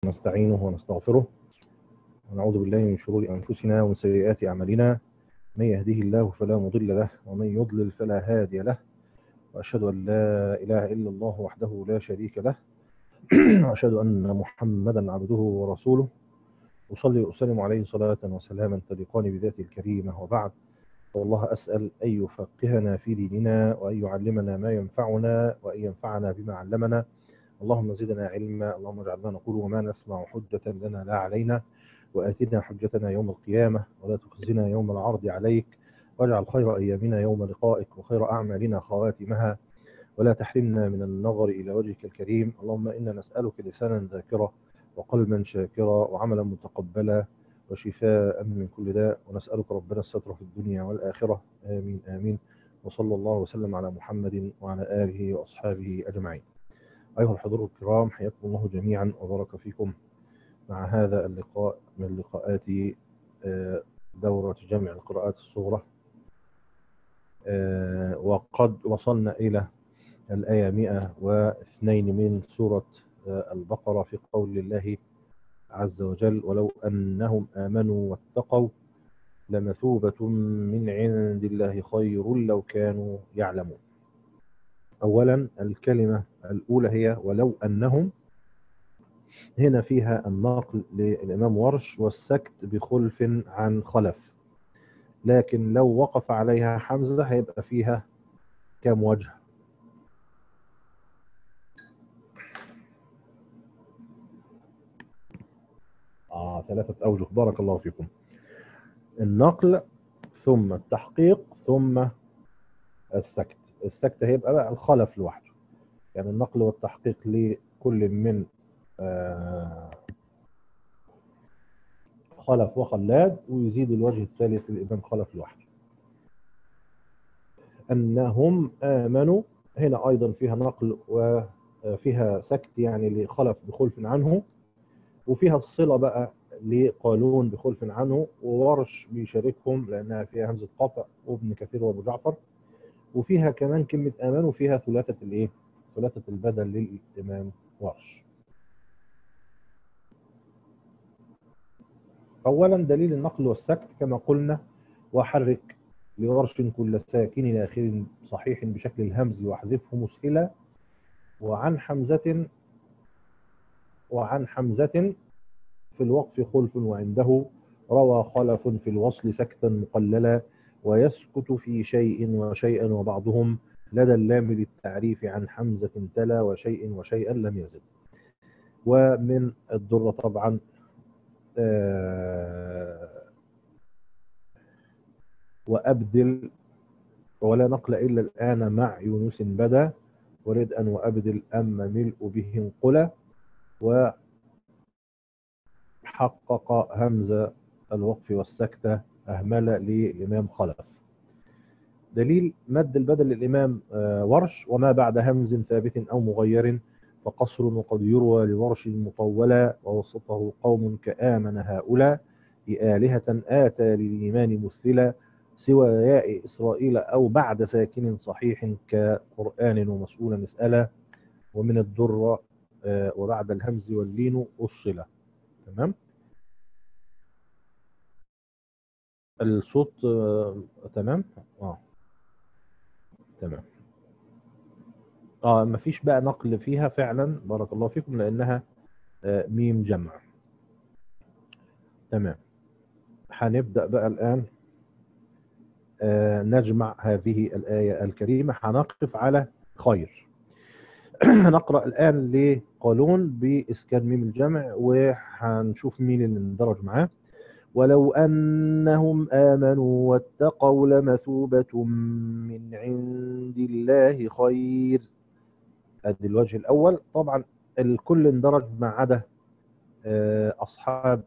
ونستعينه ونستغفره ونعوذ بالله من شرور أنفسنا ومن سيئات أعمالنا من يهده الله فلا مضل له ومن يضلل فلا هادي له وأشهد أن لا إله إلا الله وحده لا شريك له وأشهد أن محمدا عبده ورسوله أصلي وأسلم عليه صلاة وسلاما تليقان بذاته الكريمة وبعد والله أسأل أن يفقهنا في ديننا وأن يعلمنا ما ينفعنا وأن ينفعنا بما علمنا اللهم زدنا علما اللهم اجعلنا نقول وما نسمع حجة لنا لا علينا وآتنا حجتنا يوم القيامة ولا تخزنا يوم العرض عليك واجعل خير أيامنا يوم لقائك وخير أعمالنا خواتمها ولا تحرمنا من النظر إلى وجهك الكريم اللهم إنا نسألك لسانا ذاكرا وقلبا شاكرا وعملا متقبلا وشفاء من كل داء ونسألك ربنا الستر في الدنيا والآخرة آمين آمين وصلى الله وسلم على محمد وعلى آله وأصحابه أجمعين أيها الحضور الكرام حياكم الله جميعا وبارك فيكم مع هذا اللقاء من لقاءات دورة جمع القراءات الصغرى وقد وصلنا إلى الآية 102 من سورة البقرة في قول الله عز وجل ولو أنهم آمنوا واتقوا لمثوبة من عند الله خير لو كانوا يعلمون أولا الكلمة الأولى هي ولو أنهم هنا فيها النقل للإمام ورش والسكت بخلف عن خلف لكن لو وقف عليها حمزة هيبقى فيها كام وجه آه ثلاثة أوجه بارك الله فيكم النقل ثم التحقيق ثم السكت السكت هيبقى بقى الخلف لوحده يعني النقل والتحقيق لكل من آه خلف وخلاد ويزيد الوجه الثالث للإمام خلف لوحده أنهم آمنوا هنا أيضا فيها نقل وفيها سكت يعني لخلف بخلف عنه وفيها الصلة بقى لقالون بخلف عنه وورش بيشاركهم لأنها فيها همزة قطع وابن كثير وابو جعفر وفيها كمان كلمة آمان وفيها ثلاثة الإيه؟ ثلاثة البدل للإمام ورش. أولا دليل النقل والسكت كما قلنا وحرك لورش كل ساكن آخر صحيح بشكل الهمز واحذفه مسهلا وعن حمزة وعن حمزة في الوقف خلف وعنده روى خلف في الوصل سكتا مقللا ويسكت في شيء وشيئا وبعضهم لدى اللام للتعريف عن حمزة تلا وشيء وشيئا لم يزد ومن الدرة طبعا آه وأبدل ولا نقل إلا الآن مع يونس بدا ورد أن وأبدل أما ملء به انقلا وحقق همزة الوقف والسكتة أهمل للإمام خلف دليل مد البدل للإمام ورش وما بعد همز ثابت أو مغير فقصر وقد يروى لورش مطولا ووسطه قوم كآمن هؤلاء آلهة آتى للإيمان مثلا سوى ياء إسرائيل أو بعد ساكن صحيح كقرآن ومسؤولا اسألا ومن الدر وبعد الهمز واللين أصلا تمام الصوت آه، تمام اه تمام اه مفيش بقى نقل فيها فعلا بارك الله فيكم لانها آه ميم جمع تمام هنبدا بقى الان آه نجمع هذه الايه الكريمه هنقف على خير هنقرا الان لقالون باسكان ميم الجمع وهنشوف مين اللي اندرج معاه ولو أنهم آمنوا واتقوا لمثوبة من عند الله خير ادي الوجه الأول طبعا الكل اندرج ما عدا أصحاب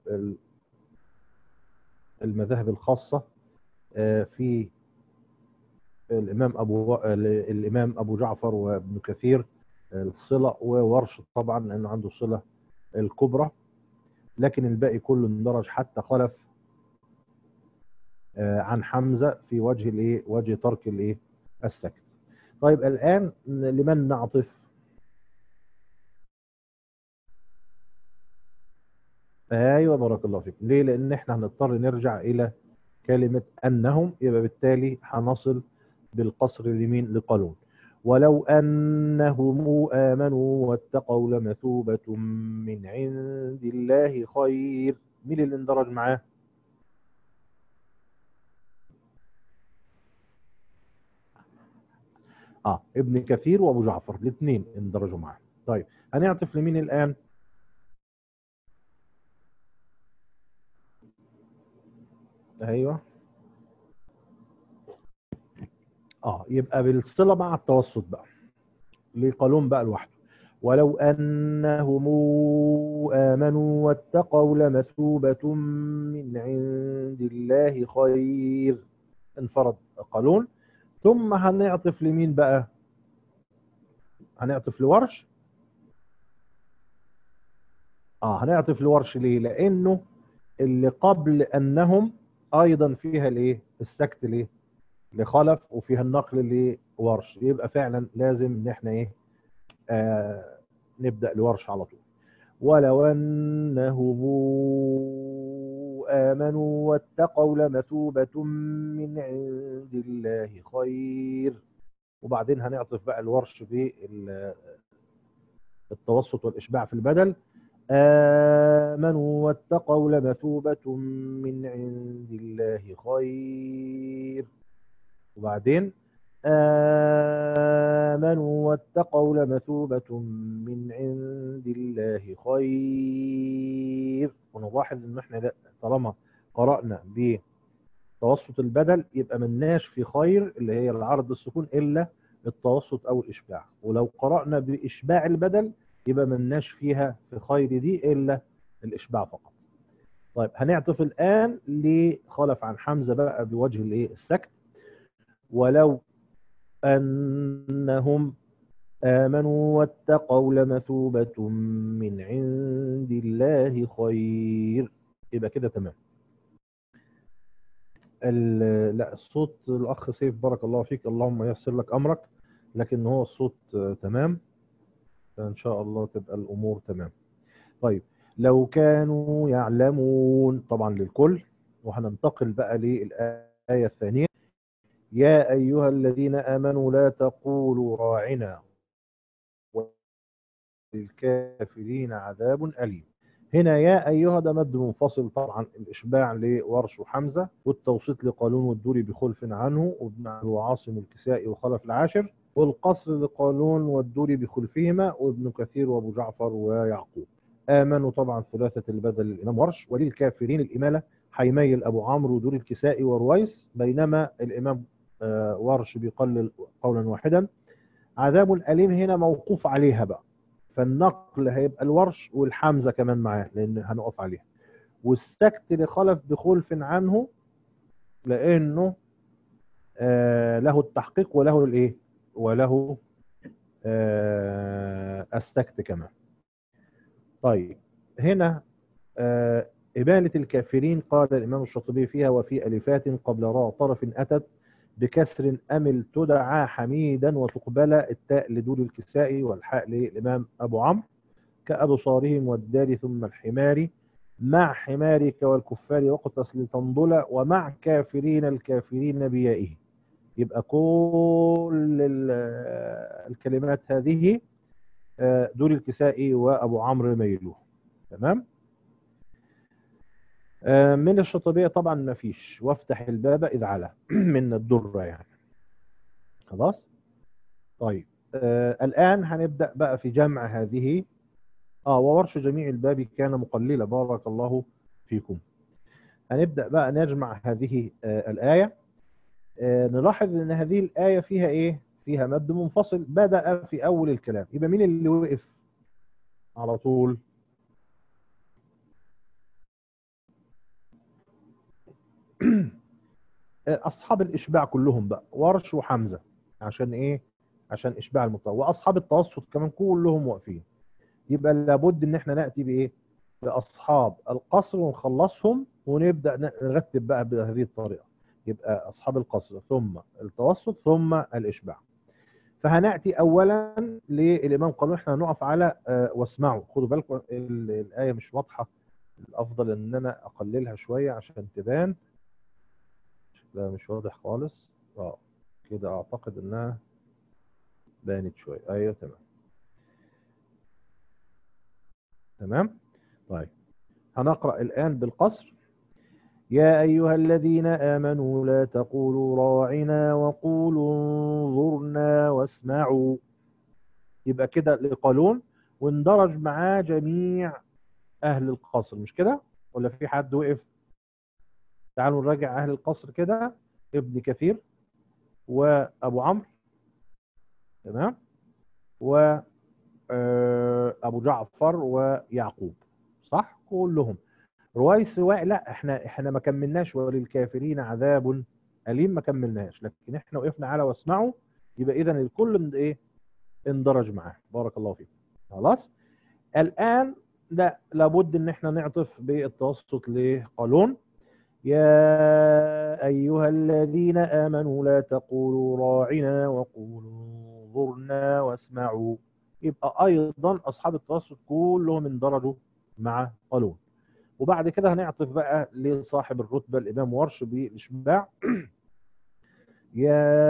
المذاهب الخاصة في الإمام أبو الإمام أبو جعفر وابن كثير الصلة وورش طبعا لأنه عنده الصلة الكبرى لكن الباقي كله اندرج حتى خلف عن حمزة في وجه الايه وجه ترك الايه السكت طيب الآن لمن نعطف ايوه بارك الله فيكم ليه لان احنا هنضطر نرجع الى كلمه انهم يبقى بالتالي هنصل بالقصر لمين لقالون ولو انهم امنوا واتقوا لمثوبه من عند الله خير مين اللي اندرج معاه اه ابن كثير وابو جعفر الاثنين اندرجوا معاه طيب هنعطف لمين الان ايوه اه يبقى بالصله مع التوسط بقى لقالون بقى لوحده ولو انهم امنوا واتقوا لمثوبه من عند الله خير انفرد قالون ثم هنعطف لمين بقى هنعطف لورش اه هنعطف لورش ليه لانه اللي قبل انهم ايضا فيها الايه السكت ليه لخلف وفيها النقل لورش يبقى فعلا لازم ان احنا ايه آه نبدا لورش على طول ولو انهم امنوا واتقوا لمثوبه من عند الله خير وبعدين هنعطف بقى الورش بالتوسط والاشباع في البدل آمنوا واتقوا لمثوبة من عند الله خير وبعدين آمنوا واتقوا لمثوبة من عند الله خير ونلاحظ ان احنا طالما قرأنا بتوسط البدل يبقى مناش في خير اللي هي العرض السكون الا التوسط او الاشباع ولو قرأنا باشباع البدل يبقى مناش فيها في خير دي الا الاشباع فقط طيب هنعطف الان لخلف عن حمزه بقى بوجه الايه السكت ولو انهم امنوا واتقوا لمثوبه من عند الله خير يبقى كده تمام لا الصوت الاخ سيف بارك الله فيك اللهم ييسر لك امرك لكن هو الصوت تمام فإن شاء الله تبقى الأمور تمام طيب لو كانوا يعلمون طبعا للكل وهننتقل بقى للآية الثانية يا أيها الذين آمنوا لا تقولوا راعنا والكافرين عذاب أليم هنا يا أيها ده مد منفصل طبعا الإشباع لورش وحمزة والتوسيط لقالون والدوري بخلف عنه وابن وعاصم الكسائي وخلف العاشر والقصر لقالون والدوري بخلفهما وابن كثير وابو جعفر ويعقوب امنوا طبعا ثلاثه البدل الامام ورش وللكافرين الاماله حيميل ابو عمرو ودور الكسائي ورويس بينما الامام ورش بيقلل قولا واحدا عذاب اليم هنا موقوف عليها بقى فالنقل هيبقى الورش والحمزه كمان معاه لان هنقف عليها والسكت لخلف بخلف عنه لانه آه له التحقيق وله الايه وله آه السكت كمان طيب هنا آه إبانة الكافرين قال الإمام الشاطبي فيها وفي ألفات قبل راء طرف أتت بكسر أمل تدعى حميدا وتقبل التاء لدول الكسائي والحاء للإمام أبو عمرو كأبصارهم والدار ثم الحمار مع حمارك والكفار وقتس لتنضل ومع كافرين الكافرين بيائه يبقى كل الكلمات هذه دول الكسائي وابو عمرو ميلوه تمام من الشطبيه طبعا ما فيش وافتح الباب اذ على من الدره يعني خلاص طيب آه الان هنبدا بقى في جمع هذه اه وورش جميع الباب كان مقللا بارك الله فيكم هنبدا بقى نجمع هذه آه الايه آه نلاحظ ان هذه الايه فيها ايه فيها مد منفصل بدا في اول الكلام يبقى مين اللي وقف على طول اصحاب الاشباع كلهم بقى ورش وحمزه عشان ايه عشان اشباع المطلع واصحاب التوسط كمان كلهم واقفين يبقى لابد ان احنا ناتي بايه باصحاب القصر ونخلصهم ونبدا نرتب بقى بهذه الطريقه يبقى اصحاب القصر ثم التوسط ثم الاشباع فهناتي اولا للامام قالوا احنا هنقف على آه واسمعوا خدوا بالكم الايه مش واضحه الافضل ان انا اقللها شويه عشان تبان شكلها مش واضح خالص اه كده اعتقد انها بانت شويه ايوه تمام تمام طيب هنقرا الان بالقصر يا ايها الذين امنوا لا تقولوا راعنا وقولوا انظرنا واسمعوا يبقى كده لقالون واندرج معاه جميع اهل القصر مش كده ولا في حد وقف تعالوا نراجع اهل القصر كده ابن كثير وابو عمرو تمام و آه، ابو جعفر ويعقوب صح كلهم رويس و... لا احنا احنا ما كملناش وللكافرين عذاب اليم ما كملناش لكن احنا وقفنا على واسمعوا يبقى اذا الكل ايه اندرج معاه بارك الله فيكم خلاص الان لا لابد ان احنا نعطف بالتوسط لقالون يا ايها الذين امنوا لا تقولوا راعنا وقولوا انظرنا واسمعوا يبقى ايضا اصحاب التوسط كلهم اندرجوا مع قالون وبعد كده هنعطف بقى لصاحب الرتبه الامام ورش بالاشباع يا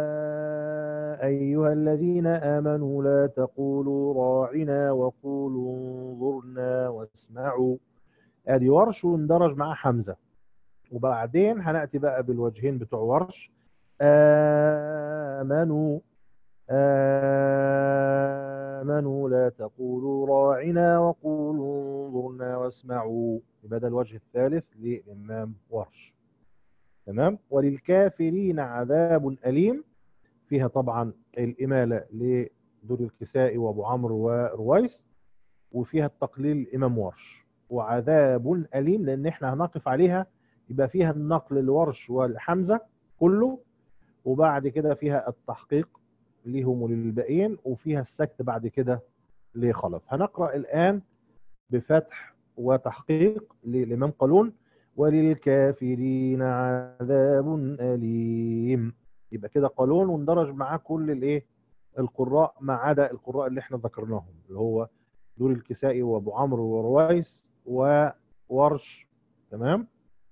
ايها الذين امنوا لا تقولوا راعنا وقولوا انظرنا واسمعوا ادي ورش واندرج مع حمزه وبعدين هناتي بقى بالوجهين بتوع ورش امنوا آمنوا لا تقولوا راعنا وقولوا انظرنا واسمعوا يبقى ده الوجه الثالث للإمام ورش تمام وللكافرين عذاب أليم فيها طبعا الإمالة لدور الكسائي وأبو عمرو ورويس وفيها التقليل الإمام ورش وعذاب أليم لأن احنا هنقف عليها يبقى فيها النقل الورش والحمزة كله وبعد كده فيها التحقيق ليهم وللباقيين وفيها السكت بعد كده لخلف هنقرأ الآن بفتح وتحقيق للإمام قالون وللكافرين عذاب أليم يبقى كده قالون واندرج معاه كل الايه القراء ما عدا القراء اللي احنا ذكرناهم اللي هو دور الكسائي وابو عمرو ورويس وورش تمام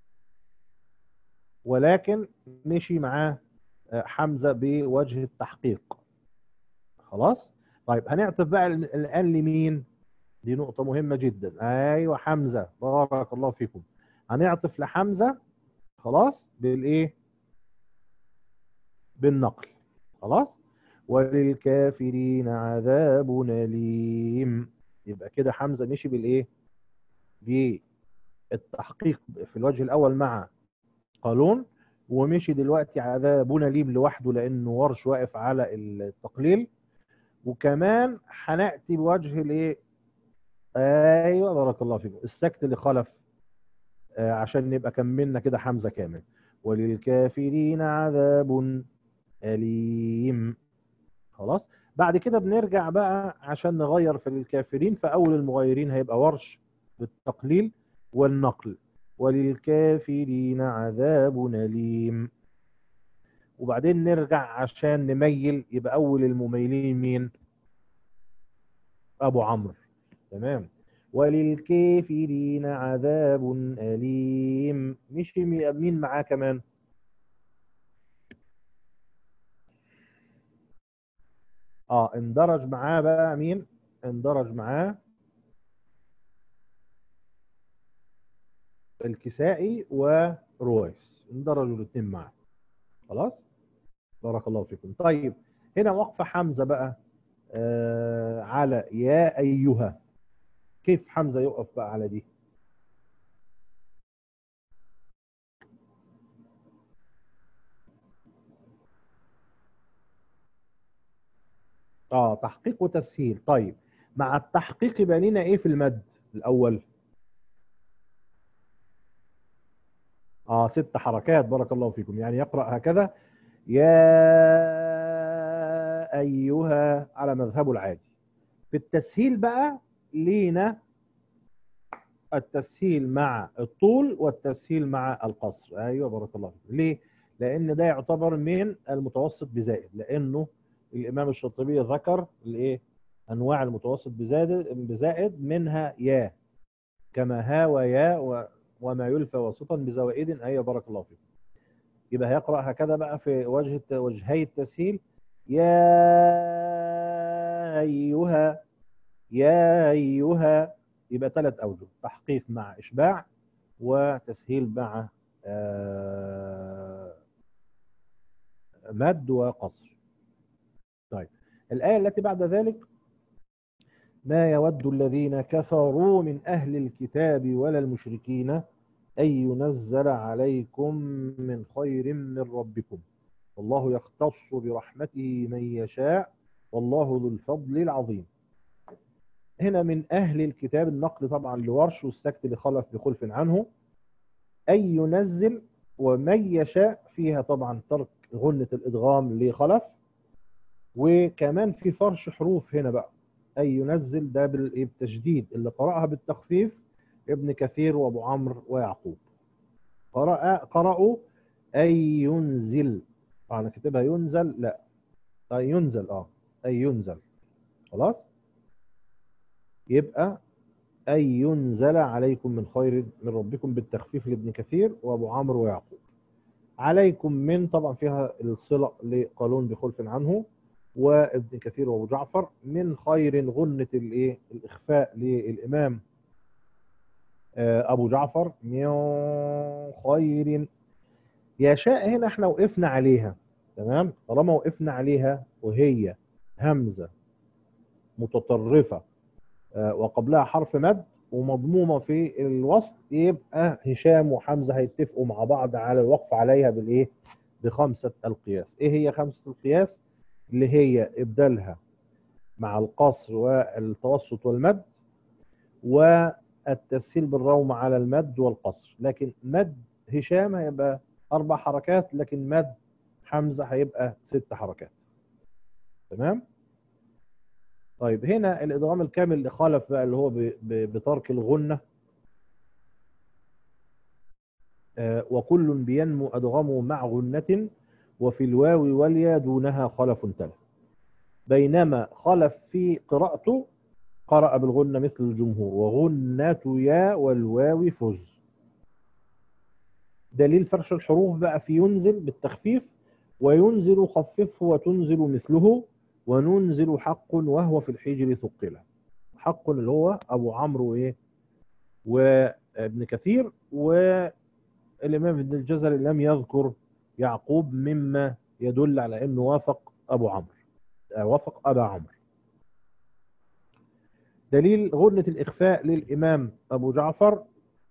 ولكن مشي معاه حمزه بوجه التحقيق خلاص طيب هنعطف بقى الان لمين دي نقطة مهمة جدا ايوه حمزة بارك الله فيكم هنعطف لحمزة خلاص بالايه بالنقل خلاص وللكافرين عذاب أليم يبقى كده حمزة مشي بالايه بالتحقيق في الوجه الاول مع قالون ومشي دلوقتي عذاب أليم لوحده لانه ورش واقف على التقليل وكمان هناتي بوجه الايه ايوه بارك الله فيكم السكت اللي خلف آه عشان نبقى كملنا كده حمزه كامل وللكافرين عذاب اليم خلاص بعد كده بنرجع بقى عشان نغير في الكافرين فاول المغيرين هيبقى ورش بالتقليل والنقل وللكافرين عذاب اليم وبعدين نرجع عشان نميل يبقى اول المميلين مين ابو عمرو تمام وللكافرين عذاب أليم مش مين معاه كمان اه اندرج معاه بقى مين اندرج معاه الكسائي ورويس اندرجوا الاثنين معاه خلاص بارك الله فيكم طيب هنا وقفه حمزه بقى آه على يا ايها كيف حمزه يقف بقى على دي اه تحقيق وتسهيل طيب مع التحقيق يبقى لنا ايه في المد الاول اه ست حركات بارك الله فيكم يعني يقرا هكذا يا ايها على مذهبه العادي في التسهيل بقى لينا التسهيل مع الطول والتسهيل مع القصر ايوه بارك الله فيك ليه لان ده يعتبر من المتوسط بزائد لانه الامام الشاطبي ذكر الايه انواع المتوسط بزائد بزائد منها يا كما ها ويا و- وما يلفى وسطا بزوائد أي بارك الله فيك يبقى هيقرأ هكذا بقى في وجه الت- وجهي التسهيل يا أيها يا أيها يبقى ثلاث أوجه تحقيق مع إشباع وتسهيل مع آه، مد وقصر طيب الآية التي بعد ذلك ما يود الذين كفروا من أهل الكتاب ولا المشركين أن ينزل عليكم من خير من ربكم والله يختص برحمته من يشاء والله ذو الفضل العظيم هنا من أهل الكتاب النقل طبعا لورش والسكت لخلف بخلف عنه أن ينزل ومن يشاء فيها طبعا ترك غنة الإدغام لخلف وكمان في فرش حروف هنا بقى أن ينزل ده بال- بالتشديد اللي قرأها بالتخفيف ابن كثير وابو عمرو ويعقوب قرأ قرأوا أن ينزل آه، انا كاتبها ينزل لا أن ينزل اه أن ينزل خلاص يبقى أن ينزل عليكم من خير من ربكم بالتخفيف لابن كثير وابو عمرو ويعقوب عليكم من طبعا فيها الصلة لقالون بخلف عنه وابن كثير وابو جعفر من خير غنة الايه الاخفاء للامام آه، ابو جعفر من خير يشاء هنا احنا وقفنا عليها تمام طالما وقفنا عليها وهي همزه متطرفه آه، وقبلها حرف مد ومضمومه في الوسط يبقى هشام وحمزه هيتفقوا مع بعض على الوقف عليها بالايه بخمسه القياس ايه هي خمسه القياس اللي هي ابدالها مع القصر والتوسط والمد والتسهيل بالروم على المد والقصر لكن مد هشام هيبقى اربع حركات لكن مد حمزه هيبقى ست حركات تمام طيب هنا الادغام الكامل اللي خالف بقى اللي هو ب- ب- بترك الغنه آه، وكل بينمو ادغامه مع غنه وفي الواو واليا دونها خلف تلا بينما خلف في قراءته قرأ بالغنة مثل الجمهور وغنة يا والواو فز دليل فرش الحروف بقى في ينزل بالتخفيف وينزل خففه وتنزل مثله وننزل حق وهو في الحجر ثقله حق اللي هو ابو عمرو ايه وابن كثير والامام ابن الجزري لم يذكر يعقوب مما يدل على انه وافق ابو عمرو آه، وافق ابا عمرو دليل غنة الإخفاء للإمام أبو جعفر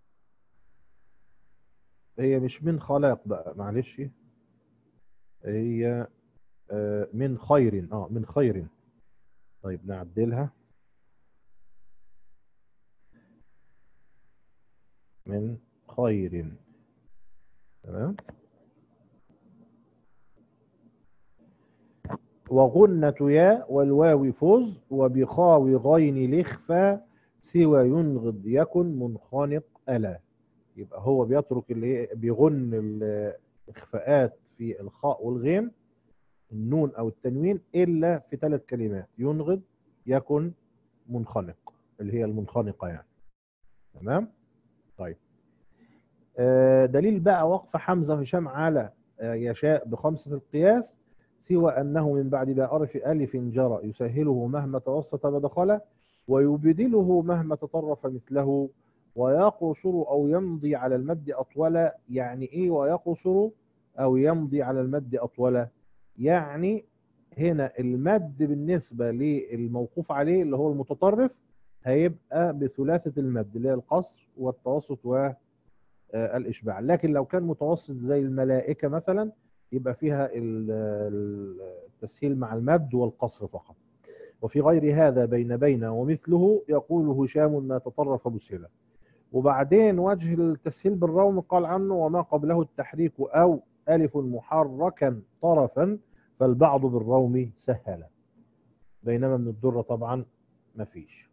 هي مش من خلاق بقى معلش هي آه، من خير اه من خير طيب نعدلها من خير تمام وغنة يا والواو فوز وبخاو غين لخفى سوى ينغض يكن منخنق ألا يبقى هو بيترك اللي هي- بيغن الإخفاءات في الخاء والغين النون أو التنوين إلا في ثلاث كلمات ينغض يكن منخنق اللي هي المنخنقة يعني تمام طيب آه، دليل بقى وقف حمزة هشام على آه، يشاء بخمسة القياس سوى أنه من بعد باء أرف ألف جرى يسهله مهما توسط ودخل ويبدله مهما تطرف مثله ويقصر أو يمضي على المد أطول يعني إيه ويقصر أو يمضي على المد أطول يعني هنا المد بالنسبة للموقوف عليه اللي هو المتطرف هيبقى بثلاثة المد اللي هي القصر والتوسط والإشباع لكن لو كان متوسط زي الملائكة مثلا يبقى فيها ال- ال- التسهيل مع المد والقصر فقط وفي غير هذا بين بين ومثله يقول هشام ما تطرف مسهلا وبعدين وجه التسهيل بالروم قال عنه وما قبله التحريك أو ألف محركا طرفا فالبعض بالروم سهلا بينما من الدرة طبعا مفيش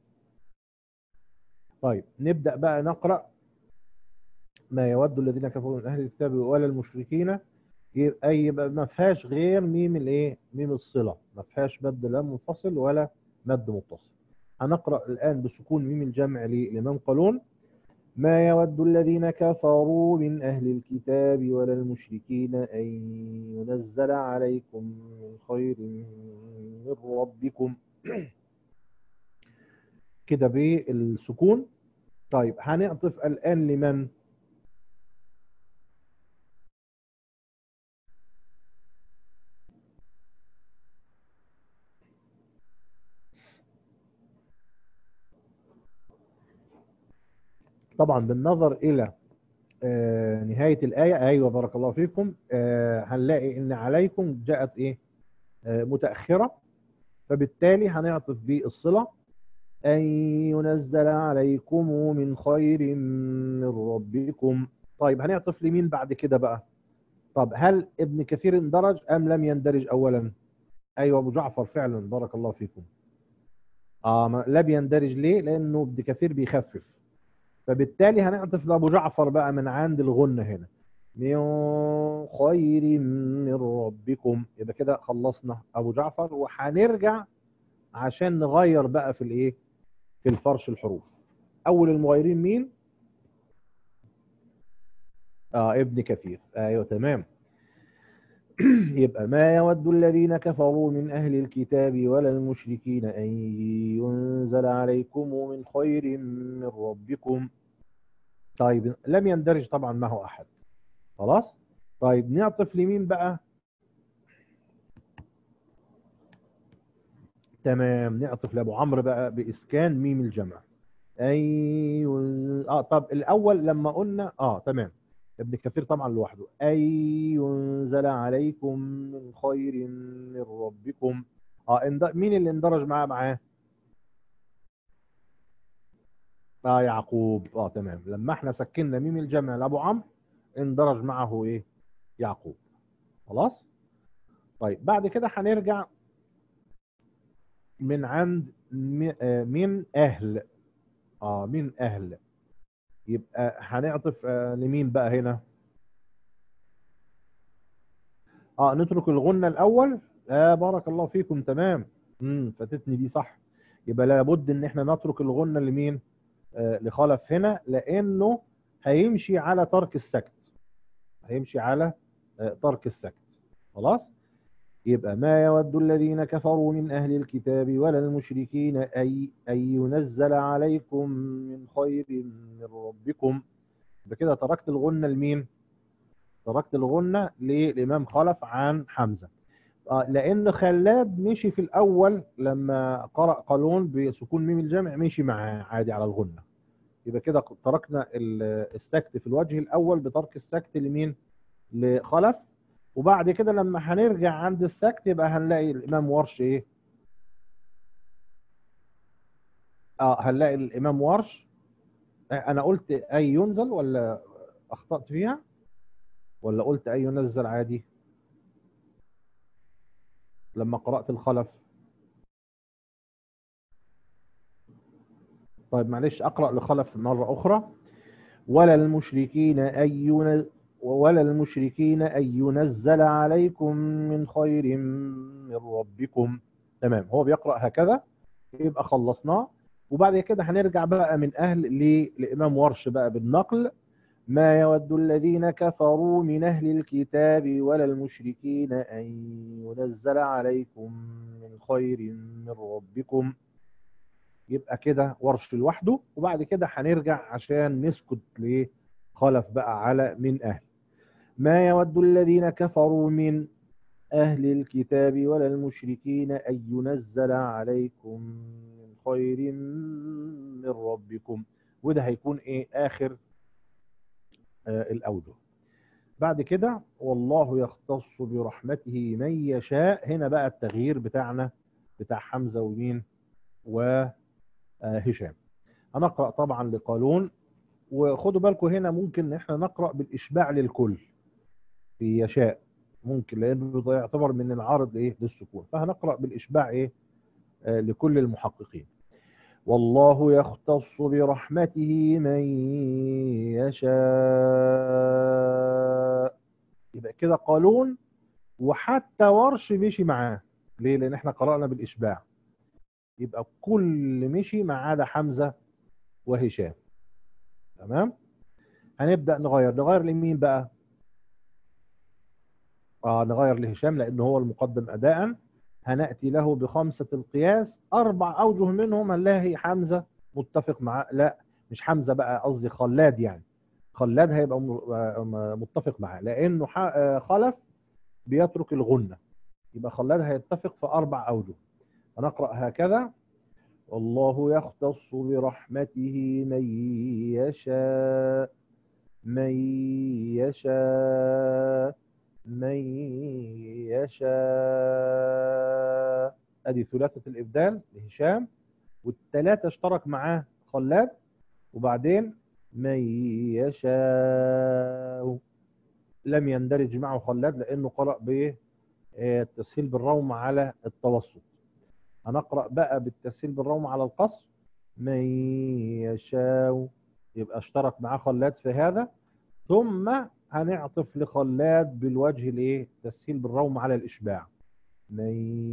طيب نبدأ بقى نقرأ ما يود الذين كفروا من أهل الكتاب ولا المشركين يبقى يبقى ما فيهاش غير ميم الايه ميم الصله ما فيهاش مد لا منفصل ولا مد متصل هنقرا الان بسكون ميم الجمع للامام قالون ما يود الذين كفروا من أهل الكتاب ولا المشركين أن ينزل عليكم من خير من ربكم كده بالسكون طيب هنعطف الآن لمن طبعا بالنظر إلى آه، نهاية الآية أيوة بارك الله فيكم آه، هنلاقي إن عليكم جاءت إيه آه، متأخرة فبالتالي هنعطف بالصلة أن ينزل عليكم من خير من ربكم طيب هنعطف لمين بعد كده بقى طب هل ابن كثير اندرج أم لم يندرج أولا أيوة أبو جعفر فعلا بارك الله فيكم آه ما- لم يندرج ليه لأنه ابن كثير بيخفف فبالتالي هنعطف لأبو جعفر بقى من عند الغنة هنا من خير من ربكم يبقى كده خلصنا أبو جعفر وهنرجع عشان نغير بقى في الايه في الفرش الحروف اول المغيرين مين اه ابن كثير ايوه تمام يبقى ما يود الذين كفروا من اهل الكتاب ولا المشركين ان ينزل عليكم من خير من ربكم طيب لم يندرج طبعا ما هو احد خلاص طيب نعطف لمين بقى تمام نعطف لابو عمرو بقى باسكان ميم الجمع اي اه طب الاول لما قلنا اه تمام ابن كثير طبعا لوحده اي ينزل عليكم من خير من ربكم اه اند- مين اللي اندرج معاه معاه اه يعقوب اه تمام لما احنا سكننا ميم الجمع لابو عمرو اندرج معه ايه يعقوب خلاص طيب بعد كده هنرجع من عند م- آه، من اهل اه من اهل يبقى هنعطف آه، لمين بقى هنا اه نترك الغنة الاول آه بارك الله فيكم تمام امم فاتتني دي صح يبقى لابد ان احنا نترك الغنة لمين آه لخلف هنا لانه هيمشي على ترك السكت هيمشي على آه ترك السكت خلاص يبقى ما يود الذين كفروا من أهل الكتاب ولا المشركين أي أن ينزل عليكم من خير من ربكم بكده تركت الغنة لمين؟ تركت الغنة للإمام خلف عن حمزة آه، لأن خلاد مشي في الأول لما قرأ قالون بسكون ميم الجمع مشي معاه عادي على الغنة يبقى كده تركنا ال- السكت في الوجه الأول بترك السكت لمين؟ لخلف وبعد كده لما هنرجع عند السكت يبقى هنلاقي الامام ورش ايه اه هنلاقي الامام ورش آه، انا قلت اي ينزل ولا اخطات فيها ولا قلت اي ينزل عادي لما قرات الخلف طيب معلش اقرا لخلف مره اخرى ولا المشركين أن ين- ولا المشركين أن ينزل عليكم من خير من ربكم تمام هو بيقرأ هكذا يبقى خلصناه وبعد كده هنرجع بقى من أهل ل- لإمام ورش بقى بالنقل ما يود الذين كفروا من أهل الكتاب ولا المشركين أن ينزل عليكم من خير من ربكم يبقى كده ورش لوحده وبعد كده هنرجع عشان نسكت ليه خلف بقى على من أهل ما يود الذين كفروا من أهل الكتاب ولا المشركين أن ينزل عليكم من خير من ربكم وده هيكون إيه آخر آه الأوجه بعد كده والله يختص برحمته من يشاء هنا بقى التغيير بتاعنا بتاع حمزة ومين وهشام هنقرأ طبعا لقالون وخدوا بالكم هنا ممكن ان احنا نقرأ بالإشباع للكل في يشاء ممكن لانه ده يعتبر من العارض ايه للسكون فهنقرأ بالإشباع ايه آه لكل المحققين والله يختص برحمته من يشاء يبقى كده قالون وحتى ورش مشي معاه ليه لان احنا قرأنا بالإشباع يبقى كل مشي ما عدا حمزة وهشام تمام هنبدا نغير نغير لمين بقى اه نغير لهشام لانه هو المقدم اداء هناتي له بخمسه القياس اربع اوجه منهم هنلاقي حمزه متفق معاه لا مش حمزه بقى قصدي خلاد يعني خلاد هيبقى م- آه، متفق معاه لانه ح- آه، خلف بيترك الغنه يبقى خلاد هيتفق في اربع اوجه هنقرا هكذا والله يختص برحمته من يشاء من يشاء من يشاء ادي ثلاثه الابدال لهشام والثلاثه اشترك معاه خلاد وبعدين من يشاء لم يندرج معه خلاد لانه قرأ بالتسهيل بالروم على التوسط هنقرأ بقى بالتسهيل بالروم على القصر من يشاء يبقى اشترك معاه خلاد في هذا ثم هنعطف لخلاد بالوجه الايه تسهيل بالروم على الاشباع من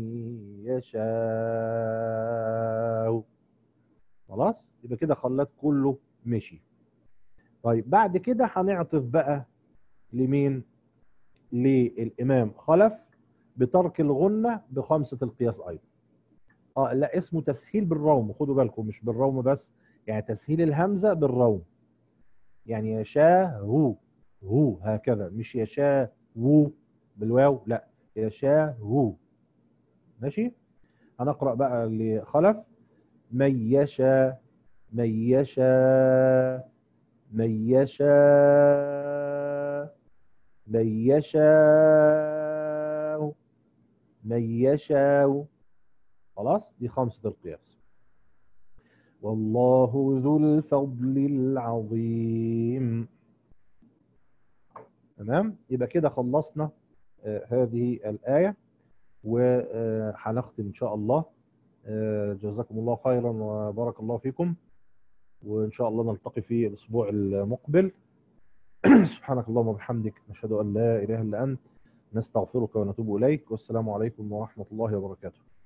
يشاء خلاص يبقى كده خلاد كله مشي طيب بعد كده هنعطف بقى لمين للامام خلف بترك الغنه بخمسه القياس ايضا اه لا اسمه تسهيل بالروم خدوا بالكم مش بالروم بس يعني تسهيل الهمزه بالروم يعني يشاء هو هو هكذا مش يشاء هو بالواو لا يشاء هو ماشي هنقرا بقى لخلف من يشاء من يشاء من يشاء من يشاء من يشاء خلاص دي خمسة القياس والله ذو الفضل العظيم تمام يبقى كده خلصنا آه، هذه الآية وهنختم إن شاء الله آه، جزاكم الله خيرا وبارك الله فيكم وإن شاء الله نلتقي في الأسبوع المقبل سبحانك اللهم وبحمدك نشهد أن لا إله إلا أنت نستغفرك ونتوب إليك والسلام عليكم ورحمة الله وبركاته